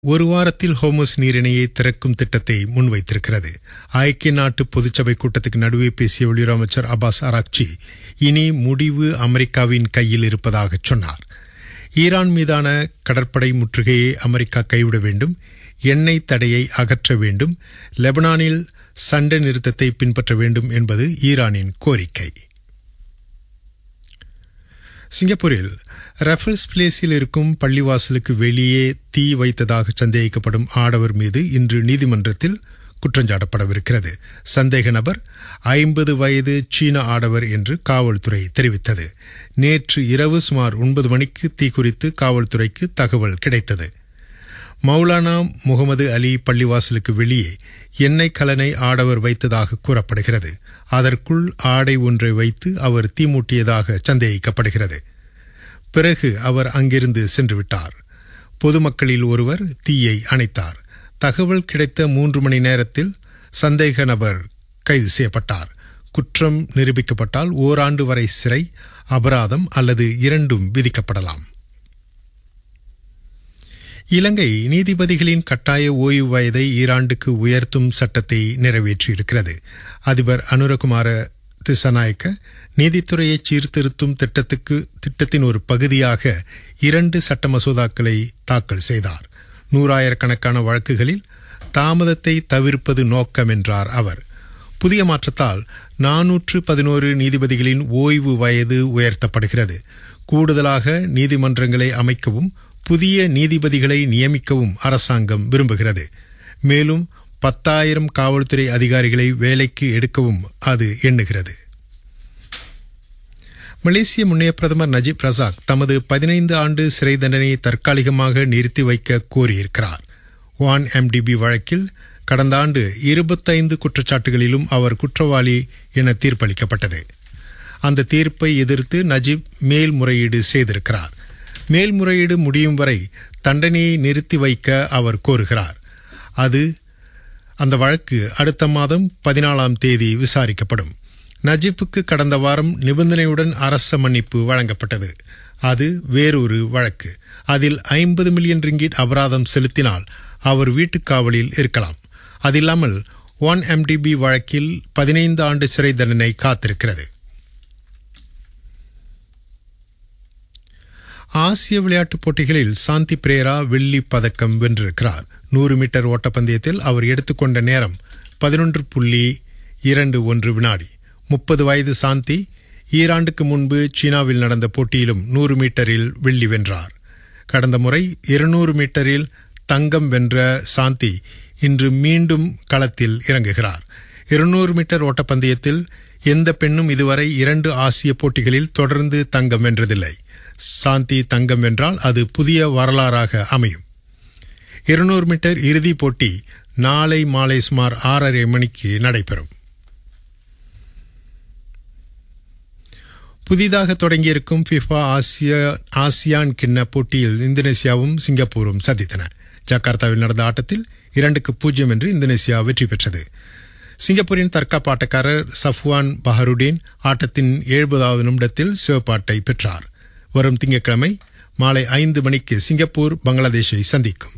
ஒரு வாரத்தில் ஹோமஸ் நீரிணையை திறக்கும் திட்டத்தை முன்வைத்திருக்கிறது ஐக்கிய நாட்டு பொதுச்சபை கூட்டத்துக்கு நடுவே பேசிய வெளியுறவு அமைச்சர் அப்பாஸ் அராக்சி இனி முடிவு அமெரிக்காவின் கையில் இருப்பதாக சொன்னார் ஈரான் மீதான கடற்படை முற்றுகையை அமெரிக்கா கைவிட வேண்டும் எண்ணெய் தடையை அகற்ற வேண்டும் லெபனானில் சண்டை நிறுத்தத்தை பின்பற்ற வேண்டும் என்பது ஈரானின் கோரிக்கை சிங்கப்பூரில் ரஃபல்ஸ் பிளேஸில் இருக்கும் பள்ளிவாசலுக்கு வெளியே தீ வைத்ததாக சந்தேகிக்கப்படும் ஆடவர் மீது இன்று நீதிமன்றத்தில் குற்றஞ்சாட்டப்படவிருக்கிறது சந்தேக நபர் ஐம்பது வயது சீன ஆடவர் என்று காவல்துறை தெரிவித்தது நேற்று இரவு சுமார் ஒன்பது மணிக்கு தீ குறித்து காவல்துறைக்கு தகவல் கிடைத்தது மௌலானா முகமது அலி பள்ளிவாசலுக்கு வெளியே எண்ணெய் கலனை ஆடவர் வைத்ததாக கூறப்படுகிறது அதற்குள் ஆடை ஒன்றை வைத்து அவர் தீமூட்டியதாக சந்தேகிக்கப்படுகிறது பிறகு அவர் அங்கிருந்து சென்றுவிட்டார் பொதுமக்களில் ஒருவர் தீயை அணைத்தார் தகவல் கிடைத்த மூன்று மணி நேரத்தில் சந்தேக நபர் கைது செய்யப்பட்டார் குற்றம் நிரூபிக்கப்பட்டால் ஓராண்டு வரை சிறை அபராதம் அல்லது இரண்டும் விதிக்கப்படலாம் இலங்கை நீதிபதிகளின் கட்டாய ஓய்வு வயதை ஈராண்டுக்கு உயர்த்தும் சட்டத்தை நிறைவேற்றியிருக்கிறது அதிபர் அனுரகுமார திசநாயக்க நீதித்துறையை சீர்திருத்தும் திட்டத்துக்கு திட்டத்தின் ஒரு பகுதியாக இரண்டு சட்ட மசோதாக்களை தாக்கல் செய்தார் நூறாயிரக்கணக்கான வழக்குகளில் தாமதத்தை தவிர்ப்பது நோக்கம் என்றார் அவர் புதிய மாற்றத்தால் நானூற்று பதினோரு நீதிபதிகளின் ஓய்வு வயது உயர்த்தப்படுகிறது கூடுதலாக நீதிமன்றங்களை அமைக்கவும் புதிய நீதிபதிகளை நியமிக்கவும் அரசாங்கம் விரும்புகிறது மேலும் பத்தாயிரம் காவல்துறை அதிகாரிகளை வேலைக்கு எடுக்கவும் அது எண்ணுகிறது மலேசிய முன்னைய பிரதமர் நஜீப் ரசாக் தமது பதினைந்து ஆண்டு சிறை தண்டனையை தற்காலிகமாக நிறுத்தி வைக்க கோரியிருக்கிறார் வான் எம்டிபி வழக்கில் கடந்த ஆண்டு இருபத்தைந்து குற்றச்சாட்டுகளிலும் அவர் குற்றவாளி என தீர்ப்பளிக்கப்பட்டது அந்த தீர்ப்பை எதிர்த்து நஜீப் மேல்முறையீடு செய்திருக்கிறார் மேல்முறையீடு முடியும் வரை தண்டனையை நிறுத்தி வைக்க அவர் கோருகிறார் அது அந்த வழக்கு அடுத்த மாதம் பதினாலாம் தேதி விசாரிக்கப்படும் நஜீப்புக்கு கடந்த வாரம் நிபந்தனையுடன் அரச மன்னிப்பு வழங்கப்பட்டது அது வேறொரு வழக்கு அதில் ஐம்பது மில்லியன் ரிங்கிட் அபராதம் செலுத்தினால் அவர் வீட்டுக்காவலில் இருக்கலாம் அதில்லாமல் ஒன் எம்டிபி வழக்கில் பதினைந்து ஆண்டு சிறை தண்டனை காத்திருக்கிறது ஆசிய விளையாட்டுப் போட்டிகளில் சாந்தி பிரேரா வெள்ளி பதக்கம் வென்றிருக்கிறார் நூறு மீட்டர் ஓட்டப்பந்தயத்தில் அவர் எடுத்துக்கொண்ட நேரம் பதினொன்று புள்ளி இரண்டு ஒன்று வினாடி முப்பது வயது சாந்தி ஈராண்டுக்கு முன்பு சீனாவில் நடந்த போட்டியிலும் நூறு மீட்டரில் வெள்ளி வென்றார் கடந்த முறை இருநூறு மீட்டரில் தங்கம் வென்ற சாந்தி இன்று மீண்டும் களத்தில் இறங்குகிறார் இருநூறு மீட்டர் ஓட்டப்பந்தயத்தில் எந்த பெண்ணும் இதுவரை இரண்டு ஆசிய போட்டிகளில் தொடர்ந்து தங்கம் வென்றதில்லை சாந்தி தங்கம் வென்றால் அது புதிய வரலாறாக அமையும் இருநூறு மீட்டர் இறுதிப் போட்டி நாளை மாலை சுமார் ஆறரை மணிக்கு நடைபெறும் புதிதாக தொடங்கியிருக்கும் ஃபிஃபா ஆசிய ஆசியான் கிண்ண போட்டியில் இந்தோனேசியாவும் சிங்கப்பூரும் சந்தித்தன ஜகார்த்தாவில் நடந்த ஆட்டத்தில் இரண்டுக்கு பூஜ்ஜியம் என்று இந்தோனேசியா வெற்றி பெற்றது சிங்கப்பூரின் தற்காப்பு ஆட்டக்காரர் சஃப்வான் பஹருடீன் ஆட்டத்தின் எழுபதாவது நிமிடத்தில் சிவப்பாட்டை பெற்றார் வரும் திங்கட்கிழமை மாலை ஐந்து மணிக்கு சிங்கப்பூர் பங்களாதேஷை சந்திக்கும்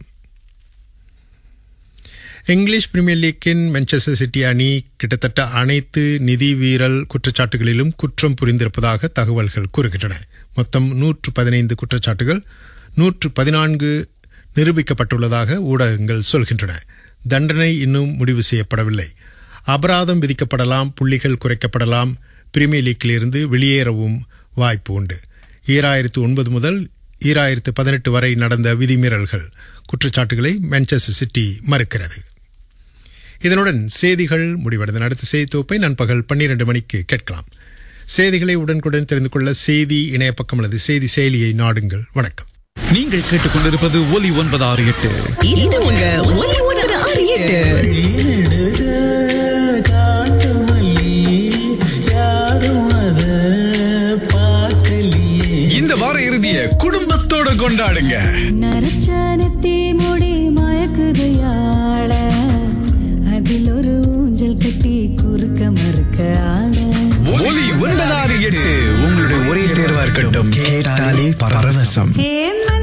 இங்கிலீஷ் பிரீமியர் லீக்கின் மான்செஸ்டர் சிட்டி அணி கிட்டத்தட்ட அனைத்து நிதி வீரல் குற்றச்சாட்டுகளிலும் குற்றம் புரிந்திருப்பதாக தகவல்கள் கூறுகின்றன மொத்தம் நூற்று பதினைந்து குற்றச்சாட்டுகள் நூற்று பதினான்கு நிரூபிக்கப்பட்டுள்ளதாக ஊடகங்கள் சொல்கின்றன தண்டனை இன்னும் முடிவு செய்யப்படவில்லை அபராதம் விதிக்கப்படலாம் புள்ளிகள் குறைக்கப்படலாம் பிரீமியர் லீக்கிலிருந்து வெளியேறவும் வாய்ப்பு உண்டு ஈராயிரத்து ஒன்பது முதல் ஈராயிரத்து பதினெட்டு வரை நடந்த விதிமீறல்கள் குற்றச்சாட்டுகளை மான்செஸ்டர் சிட்டி மறுக்கிறது இதனுடன் செய்திகள் முடிவடைந்த அடுத்த செய்தி தொகுப்பை நண்பகல் பன்னிரண்டு மணிக்கு கேட்கலாம் செய்திகளை உடனுக்குடன் தெரிந்து கொள்ள செய்தி இணைய பக்கம் அல்லது செய்தி செயலியை நாடுங்கள் வணக்கம் நீங்கள் கேட்டுக்கொண்டிருப்பது ஒலி ஒன்பது ஆறு எட்டு இது உங்க ஒலி ஒன்பது ஆறு எட்டு இந்த வார இறுதிய குடும்பத்தோட கொண்டாடுங்க நரச்சானத்தி முடி மயக்குதையாள அதில் ஒரு ஊஞ்சல் கட்டி குறுக்க மறுக்க ஆட ஒலி ஒன்பது ஆறு எட்டு உங்களுடைய ஒரே தேர்வா இருக்கட்டும் கேட்டாலே பரவசம் ஏ